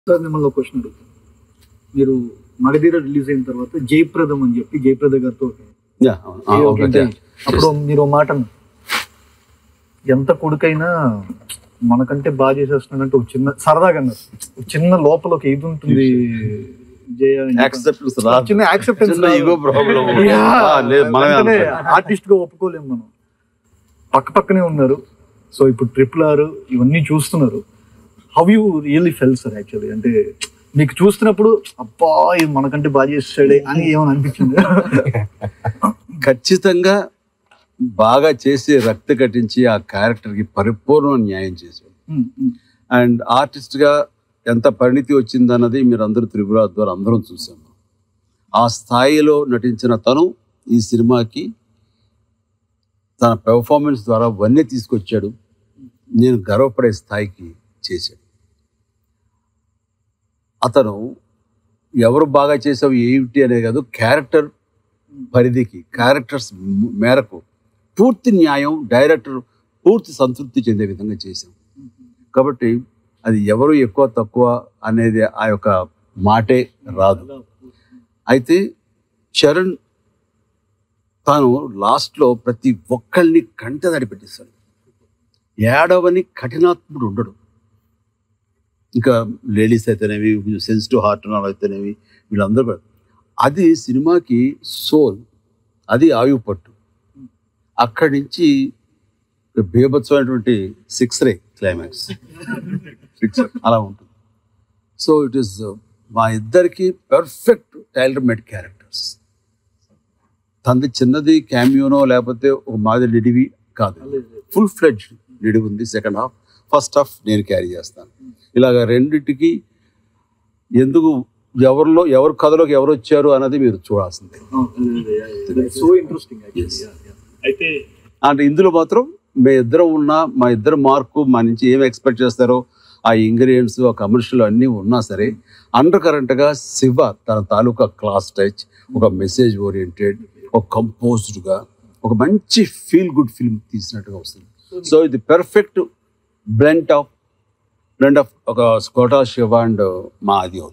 Sir మిమ్మల్ని ఒక question అడుగుతాను మీరు మగధీర రిలీజ్ అయిన తర్వాత జయప్రదం అని చెప్పి జయప్రద గారితో ఒక Yeah, ఆ, ఏదో ఒక okay, interview. yeah. అప్పుడు మీరు ఓ మాట అన్నారు. ఎంత కొడుకైనా మనకంటే బాగా చేసేస్తున్నాడంటే ఒక చిన్న సరదాగా అన్నారు ఒక చిన్న లోపల ఒక ఇది ఉంటుంది జయ అని చెప్పి. Acceptance ఒక రాదు. చిన్న యాక్సెప్టెన్స్ చిన్న ego problem. ఆ, లేదు, మనమే అనుకుంటాం. ఆర్టిస్ట్ గా ఒప్పుకోలేము మనం పక్క పక్కనే ఉన్నారు సో ఇప్పుడు ట్రిపుల్ ఆర్ ఇవన్నీ చూస్తున్నారు how you really feel sir actually అంటే మీకు చూస్తున్నప్పుడు అబ్బా ఇది మనకంటే బాగా చేస్తాడే అని ఏమైనా అనిపించింది ఖచ్చితంగా బాగా చేసి రక్త కట్టించి ఆ క్యారెక్టర్కి పరిపూర్ణ న్యాయం చేశాడు అండ్ ఆర్టిస్ట్గా ఎంత పరిణితి వచ్చిందన్నది మీరు అందరూ త్రిపుర ద్వారా అందరం చూసాము ఆ స్థాయిలో నటించిన తను ఈ సినిమాకి తన పెర్ఫార్మెన్స్ ద్వారా వన్నీ తీసుకొచ్చాడు నేను గర్వపడే స్థాయికి చేశాడు అతను ఎవరు బాగా చేసావు ఏమిటి అనే కాదు క్యారెక్టర్ పరిధికి క్యారెక్టర్స్ మేరకు పూర్తి న్యాయం డైరెక్టర్ పూర్తి సంతృప్తి చెందే విధంగా చేశాం కాబట్టి అది ఎవరు ఎక్కువ తక్కువ అనేది ఆ యొక్క మాటే రాదు అయితే చరణ్ తాను లాస్ట్లో ప్రతి ఒక్కళ్ళని కంట తడి పెట్టేస్తాడు ఏడవని కఠినాత్ముడు ఉండడు ఇంకా లేడీస్ అయితేనేవి సెన్సిటివ్ హార్ట్ ఉన్న వాళ్ళు అయితేనేవి వీళ్ళందరూ కూడా. అది సినిమాకి సోల్ అది ఆయువు పట్టు అక్కడి నుంచి బీభత్సమైనటువంటి సిక్స్ రే క్లైమాక్స్ సిక్స్ అలా ఉంటుంది సో ఇట్ ఈస్ మా ఇద్దరికి పర్ఫెక్ట్ టైలర్ మేడ్ క్యారెక్టర్స్ తనది చిన్నది క్యామియోనో లేకపోతే ఒక మాది నిడివి కాదు ఫుల్ ఫ్లెడ్జ్ నిడివి ఉంది సెకండ్ హాఫ్ ఫస్ట్ హాఫ్ నేను క్యారీ చేస్తాను ఇలాగ రెండింటికి ఎందుకు ఎవరిలో ఎవరి కథలోకి ఎవరు వచ్చారు అన్నది మీరు చూడాల్సిందే సో ఇంట్రెస్టింగ్ అయితే అంటే ఇందులో మాత్రం మీ ఇద్దరం ఉన్నా మా ఇద్దరు మార్కు మా నుంచి ఏం ఎక్స్పెక్ట్ చేస్తారో ఆ ఇంగ్రీడియంట్స్ ఆ కమర్షియల్ అన్నీ ఉన్నా సరే అండర్ కరెంట్గా శివ తన తాలూకా క్లాస్ టచ్ ఒక మెసేజ్ ఓరియంటెడ్ ఒక కంపోజ్డ్గా ఒక మంచి ఫీల్ గుడ్ ఫిల్మ్ తీసినట్టుగా వస్తుంది సో ఇది perfect blend of blend of ఒక స్కోటా శివ అండ్ మా అది అవుతుంది